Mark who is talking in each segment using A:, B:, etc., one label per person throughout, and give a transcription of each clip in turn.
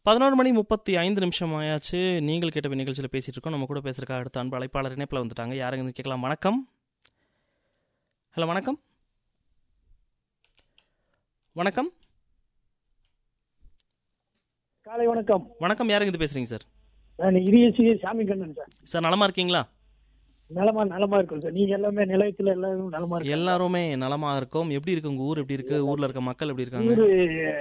A: பதினோரு மணி முப்பத்தி ஐந்து நிமிஷம் ஆயாச்சு நீங்கள் கேட்ட நிகழ்ச்சியில் பேசிட்டு இருக்கோம் நம்ம கூட பேசுறதுக்கு அடுத்த அன்பு அழைப்பாளர் இணைப்பில் வந்துட்டாங்க யாருங்க கேட்கலாம் வணக்கம் ஹலோ வணக்கம் வணக்கம்
B: காலை வணக்கம்
A: வணக்கம் யாருங்க இது பேசுறீங்க சார்
B: நான் இரியசி சாமி கண்ணன் சார்
A: சார் நலமா இருக்கீங்களா
B: நலமா நலமா இருக்கும் சார் நீங்க எல்லாமே நிலையத்துல எல்லாரும் நலமா இருக்கு
A: எல்லாருமே நலமா இருக்கோம் எப்படி இருக்கு உங்க ஊர் எப்படி இருக்கு ஊர்ல இருக்க மக்கள் எப்படி இருக்காங்க
B: ஊரு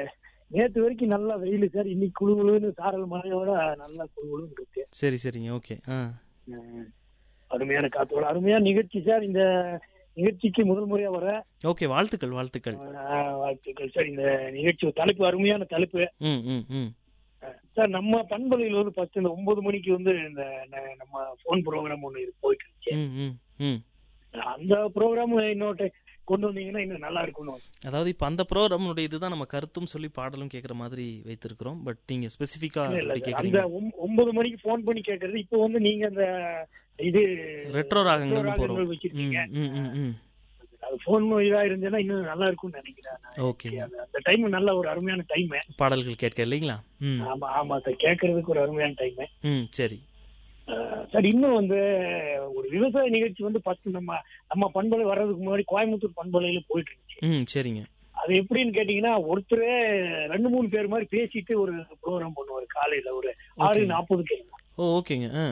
B: நேத்து வரைக்கும் நல்லா வெயில் சார் இன்னைக்கு குழு குழுன்னு சாரல் மழையோட நல்லா குழு குழுன்னு இருக்கு
A: சரி சரிங்க ஓகே ஆ
B: அஹ் அருமையான காத்தோட அருமையான நிகழ்ச்சி சார் இந்த நிகழ்ச்சிக்கு முதல் முறையா வர
A: ஓகே வாழ்த்துக்கள் வாழ்த்துக்கள்
B: அஹ், வாழ்த்துக்கள் சார் இந்த நிகழ்ச்சி தலைப்பு அருமையான தலைப்பு
A: ம் ம் ம்
B: சார் நம்ம பண்பலையில் வந்து ஃபர்ஸ்ட் இந்த ஒன்பது மணிக்கு வந்து இந்த ந- நம்ம போன் ப்ரோக்ராம் ஒன்று போயிட்டு இருந்துச்சு
A: ம் ம் ம்
B: அந்த ப்ரோக்ராம் இன்னொரு கொண்டு வந்தீங்கன்னா இன்னும் நல்லா இருக்கணும்
A: அதாவது இப்போ அந்த ப்ரோக்ராமுடைய இதுதான் நம்ம கருத்தும் சொல்லி பாடலும் கேட்குற மாதிரி வைத்திருக்கிறோம் பட் நீங்க ஸ்பெசிஃபிக்கா
B: இல்ல, இல்ல
A: அப்படி
B: சார். அந்த
A: கேட்குறீங்க
B: ஒம்- ஒன்பது மணிக்கு போன் பண்ணி கேக்குறது இப்போ வந்து நீங்க அந்த இது
A: ரெட்ரோ ராகங்கள்னு
B: retro
A: போறோம்
B: ராகங்கள்
A: ம்
B: வச்சிருக்கீங்க
A: ம் ம் ம்
B: அது போன் இதா இருந்ததுன்னா இன்னும் நல்லா இருக்கும்னு நினைக்கிறேன் நான்.
A: ஓகேங்க
B: அது- அந்த டைம் நல்ல ஒரு அருமையான டைம்
A: பாடல்கள் கேட்க இல்லைங்களா ம்
B: ஆமா ஆமா சார் கேட்கறதுக்கு ஒரு அருமையான டைம்
A: ம் சரி
B: சார் இன்னும் வந்து ஒரு விவசாய நிகழ்ச்சி வந்து ஃபர்ஸ்ட் நம்ம நம்ம பண்பலை வர்றதுக்கு முன்னாடி கோயம்புத்தூர் பண்பலையில போயிட்டு இருந்துச்சு
A: ம் சரிங்க
B: அது எப்படின்னு கேட்டீங்கன்னா ஒருத்தரே ரெண்டு மூணு பேர் மாதிரி பேசிட்டு ஒரு ப்ரோக்ராம் பண்ணுவாரு காலையில ஒரு ஆறு
A: Okay.
B: நாற்பதுக்கு
A: ஓ ஓகேங்க ஆ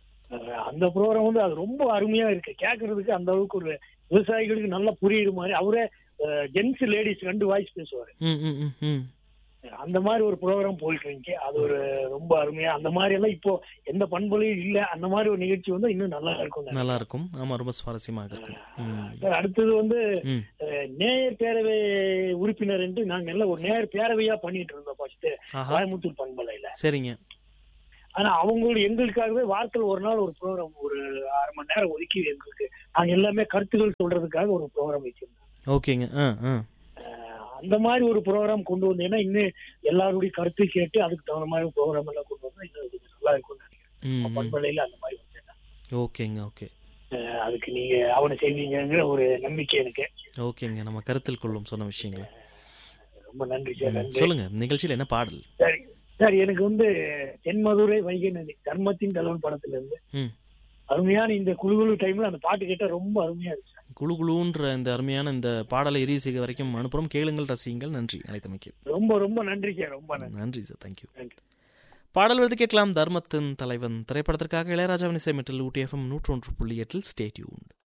B: அஹ் அந்த ப்ரோக்ராம் வந்து அது ரொம்ப அருமையா இருக்கு கேட்கறதுக்கு அந்த அளவுக்கு ஒரு விவசாயிகளுக்கு நல்லா புரியுற மாதிரி அவரே ஜென்ஸ் லேடிஸ் ரெண்டு வாய்ஸ் பேசுவாரு
A: ம் ம் ம் ம்
B: அந்த மாதிரி ஒரு ப்ரோக்ராம் போயிட்டு இருந்துச்சு அது ஒரு ரொம்ப அருமையா அந்த மாதிரி எல்லாம் இப்போ எந்த பண்புலையும் இல்ல அந்த மாதிரி ஒரு நிகழ்ச்சி வந்து இன்னும் நல்லா இருக்கும்
A: நல்லா இருக்கும் ஆமா ரொம்ப சுவாரஸ்யமாக இருக்கும் ம்
B: சார் அடுத்தது வந்து
A: ம்
B: அஹ், நேயர் பேரவை உறுப்பினர் என்று நாங்க எல்லாம் ஒரு நேயர் பேரவையா பண்ணிட்டு இருந்தோம் ஃபர்ஸ்ட்
A: ஆஹா
B: கோயம்புத்தூர் பண்பலையில
A: சரிங்க
B: ஆனா அவங்களும் எங்களுக்காகவே வாரத்தில் ஒரு நாள் ஒரு ப்ரோக்ராம் ஒரு அரை மணி நேரம் ஒதுக்கி எங்களுக்கு நாங்க எல்லாமே கருத்துக்கள் சொல்றதுக்காக ஒரு ப்ரோக்ராம் வச்சிருந்தோம்
A: ஓகேங்க ஆ ஆ
B: அஹ் அந்த மாதிரி ஒரு ப்ரோக்ராம் கொண்டு வந்தீங்கன்னா இன்னும் எல்லாருடைய கருத்து கேட்டு அதுக்கு தகுந்த மாதிரி ப்ரோக்ராம் எல்லாம் கொண்டு வந்தா இன்னும் இது நல்லா இருக்கும்னு நினைக்கிறேன்
A: ம் ம்.
B: பண்பலையில அந்த மாதிரி வந்தேன்
A: ஓகேங்க ஓகே
B: அஹ் அதுக்கு நீங்க அவனை செய்வீங்கிற ஒரு நம்பிக்கை எனக்கு
A: ஓகேங்க நம்ம கருத்தில் கொள்ளும் சொன்ன விஷயங்களை
B: ரொம்ப நன்றி சார்
A: ம்,
B: நன்றி
A: சொல்லுங்க நிகழ்ச்சியில் என்ன பாடல்
B: சரி சார் எனக்கு வந்து தென்மதுரை வைகை நதி தர்மத்தின் தலைவன் படத்துல இருந்து
A: ம்
B: அருமையான இந்த குழுகுழு டைம்ல அந்த பாட்டு கேட்டா ரொம்ப அருமையா இருக்கு சார்
A: குழு குழுன்ற இந்த அருமையான இந்த பாடலை இறுதி வரைக்கும் அனுப்புறோம் கேளுங்கள் ரசியுங்கள் நன்றி அழைத்தமைக்கு
B: ரொம்ப ரொம்ப நன்றி சார் ரொம்ப நன்றி
A: நன்றி சார் தேங்க்யூ
B: நன்றி
A: பாடல் விருது கேட்கலாம் தர்மத்தின் தலைவன் திரைப்படத்திற்காக இளையராஜாவின் இசைமற்றில் ஊட்டி எஃப்எம் நூற்றொன்று புள்ளி எட்டில் ஸ்டேட்யூன்